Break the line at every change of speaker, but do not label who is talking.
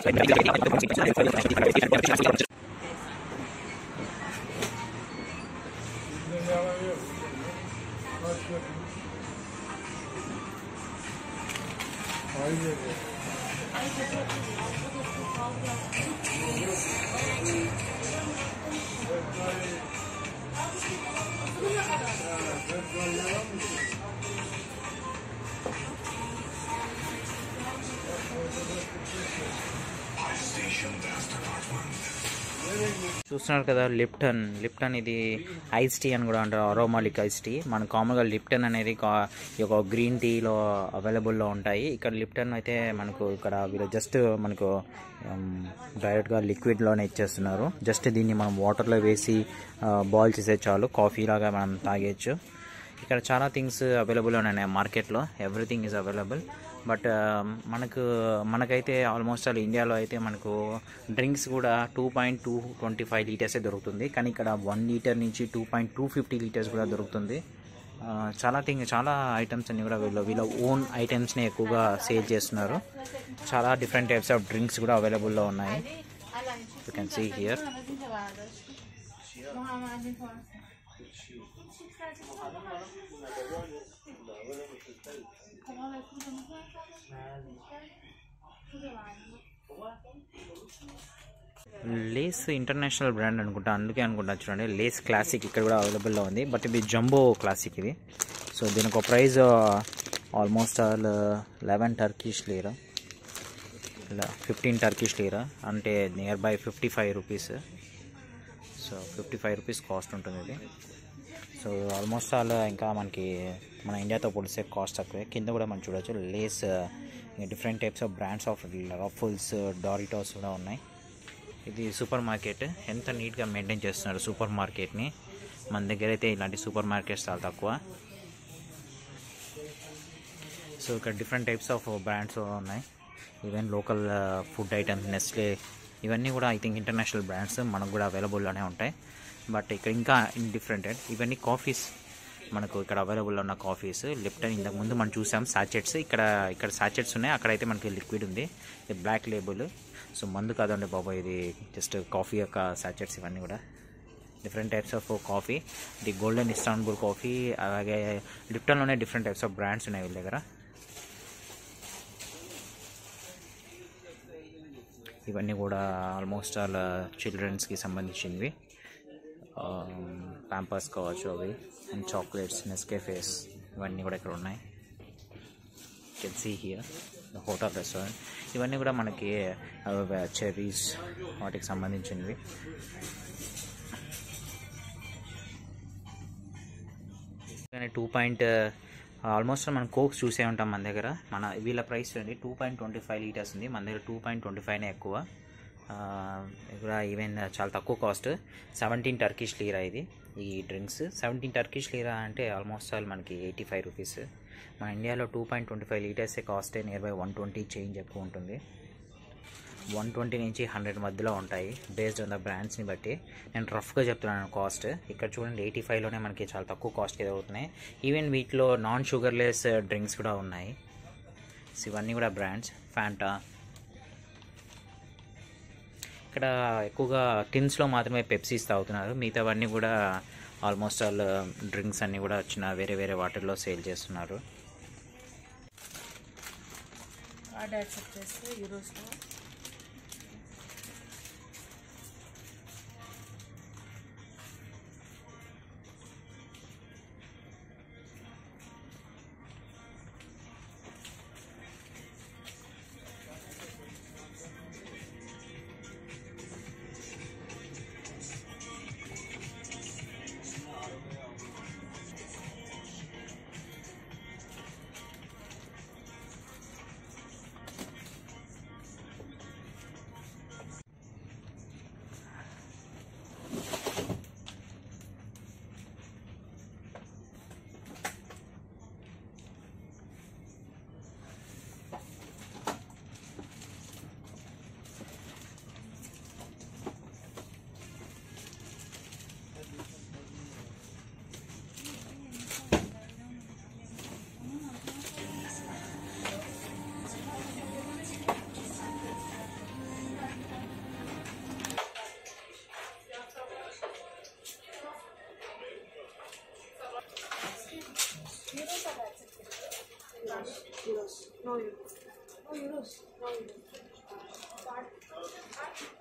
చూస్తున్నారు కదా Lipton Lipton ఇది ఐస్ టీ అని కూడా అంటారు అరోమాలిక్ ఐస్ టీ మన కామన్గా లిప్టన్ అనేది కా- ఈ యొక్క గ్రీన్ టీలో అవైలబుల్లో ఉంటాయి ఇక్కడ లిప్టన్ అయితే మనకు ఇక్కడ వీళ్ళు జస్ట్ మనకు డైరెక్ట్గా లిక్విడ్లోనే ఇచ్చేస్తున్నారు జస్ట్ దీన్ని మనం వాటర్లో వేసి బాయిల్ చేసే చాలు కాఫీ లాగా మనం తాగేయచ్చు ఇక్కడ చాలా థింగ్స్ అవైలబుల్ ఉన్నాయి మార్కెట్లో ఎవ్రీథింగ్ ఈజ్ అవైలబుల్ బట్ మనకు మనకైతే ఆల్మోస్ట్ ఆల్ ఇండియాలో అయితే మనకు డ్రింక్స్ కూడా two point two twenty five లీటర్సే దొరుకుతుంది కానీ ఇక్కడ వన్ లీటర్ నుంచి two point two fifty litres కూడా దొరుకుతుంది ఆ, చాలా థింగ్ చాలా ఐటమ్స్ అన్ని కూడా వీళ్ళు వీళ్ళ ఓన్ ఐటమ్స్ని ఎక్కువగా సేల్ చేస్తున్నారు చాలా డిఫరెంట్ టైప్స్ ఆఫ్ డ్రింక్స్ కూడా అవైలబుల్లో ఉన్నాయి you can see here Lay's international brand అనుకుంటా అందుకే అనుకుంటా చూడండి లేస్ క్లాసిక్ ఇక్కడ కూడా అవైలబుల్లో ఉంది బట్ ఇది జంబో క్లాసిక్ ఇది సో దీనికి ఒక price almost all eleven Turkish lira ఇలా ఫిఫ్టీన్ టర్కిష్ లీరా అంటే near by fifty five rupees so fifty five rupees cost ఉంటుంది ఇది సో ఆల్మోస్ట్ ఆల్ ఇంకా మనకి మన ఇండియాతో పోలిస్తే కాస్ట్ తక్కువే కింద కూడా మనం చూడొచ్చు Lay's different types of brands of Ruffles Doritos కూడా ఉన్నాయి ఇది సూపర్ మార్కెట్ ఎంత నీట్గా మెయింటైన్ చేస్తున్నారు సూపర్ మార్కెట్ని మన దగ్గర అయితే ఇలాంటి సూపర్ మార్కెట్స్ చాలా తక్కువ సో ఇక్కడ డిఫరెంట్ టైప్స్ ఆఫ్ బ్రాండ్స్ ఉన్నాయి even local food items Nestle ఇవన్నీ కూడా ఐ థింక్ ఇంటర్నేషనల్ బ్రాండ్స్ మనకు కూడా అవైలబుల్లోనే ఉంటాయి బట్ ఇక్కడ ఇంకా డిఫరెంట్ ఇవన్నీ కాఫీస్ మనకు ఇక్కడ అవైలబుల్ ఉన్న కాఫీస్ లిప్టన్ ఇంతకు ముందు మనం చూసాం సాచెట్స్ ఇక్కడ ఇక్కడ సాచెట్స్ ఉన్నాయి అక్కడైతే మనకి లిక్విడ్ ఉంది ఇది బ్లాక్ లేబుల్ సో మందు కాదండి బాబు ఇది జస్ట్ కాఫీ యొక్క సాచెట్స్ ఇవన్నీ కూడా డిఫరెంట్ టైప్స్ ఆఫ్ కాఫీ ఇది గోల్డెన్ ఇస్తాన్బుల్ కాఫీ అలాగే లిప్టన్లోనే డిఫరెంట్ టైప్స్ ఆఫ్ బ్రాండ్స్ ఉన్నాయి వీళ్ళ దగ్గర ఇవన్నీ కూడా ఆల్మోస్ట్ ఆల్ చిల్డ్రన్స్కి సంబంధించినవి ప్యాంపర్స్ కావచ్చు అవి అండ్ చాక్లెట్స్ నెస్కేఫేస్ ఇవన్నీ కూడా ఇక్కడ ఉన్నాయి can see here hotel restaurant ఇవన్నీ కూడా మనకి చెర్రీస్ వాటికి సంబంధించినవి కానీ టూ పాయింట్ ఆల్మోస్ట్ మనం కోక్స్ చూసే ఉంటాం మన దగ్గర మన వీళ్ళ ప్రైస్ అండి two point twenty five litres ఉంది మన దగ్గర టూ పాయింట్ ట్వంటీ ఫైవ్నే ఎక్కువ ఆ, ఇక్కడ ఈవెన్ చాలా తక్కువ కాస్ట్ సెవెంటీన్ టర్కిష్ లీరా ఇది ఈ డ్రింక్స్ సెవెంటీన్ టర్కిష్ లీరా అంటే ఆల్మోస్ట్ ఆల్ మనకి ఎయిటీ ఫైవ్ రూపీస్ మన ఇండియాలో టూ పాయింట్ ట్వంటీ ఫైవ్ లీటర్సే కాస్టే near by one twenty change ఎక్కువ ఉంటుంది వన్ ట్వంటీ నుంచి హండ్రెడ్ మధ్యలో ఉంటాయి బేస్డ్ ఆన్ ద బ్రాండ్స్ని బట్టి నేను రఫ్గా చెప్తున్నాను కాస్ట్ ఇక్కడ చూడండి ఎయిటీ ఫైవ్లోనే మనకి చాలా తక్కువ కాస్ట్ అవుతున్నాయి ఈవెన్ వీటిలో నాన్ షుగర్లెస్ డ్రింక్స్ కూడా ఉన్నాయి సో ఇవన్నీ కూడా బ్రాండ్స్ ఫ్యాంటా ఇక్కడ ఎక్కువగా టిన్స్లో మాత్రమే పెప్సీస్ తాగుతున్నారు మిగతావన్నీ కూడా ఆల్మోస్ట్ ఆల్ డ్రింక్స్ అన్నీ కూడా వచ్చిన వేరే వేరే వాటర్లో సేల్ చేస్తున్నారు
ఆర్డర్ యాక్సెప్ట్ చేస్తే యూరోస్లో No euros. No euros. No euros. Start. Start.